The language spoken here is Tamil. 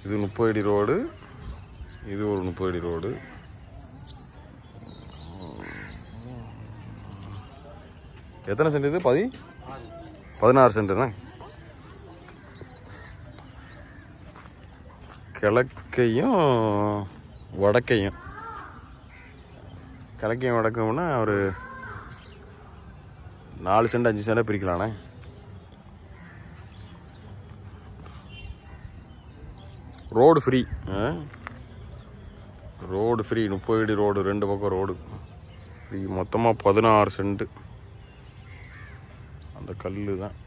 இது முப்பது அடி ரோடு இது ஒரு முப்பது அடி ரோடு எத்தனை சென்ட் இது பதி பதினாறு சென்ட் தான் கிழக்கையும் வடக்கையும் கிழக்கையும் வடக்கும்னா ஒரு நாலு சென்ட் அஞ்சு சென்டாக பிரிக்கலாண்ணே ரோடு ஃப்ரீ ரோடு ஃப்ரீ முப்பது அடி ரோடு ரெண்டு பக்கம் ரோடு ஃப்ரீ மொத்தமாக பதினாறு சென்ட்டு அந்த கல் தான்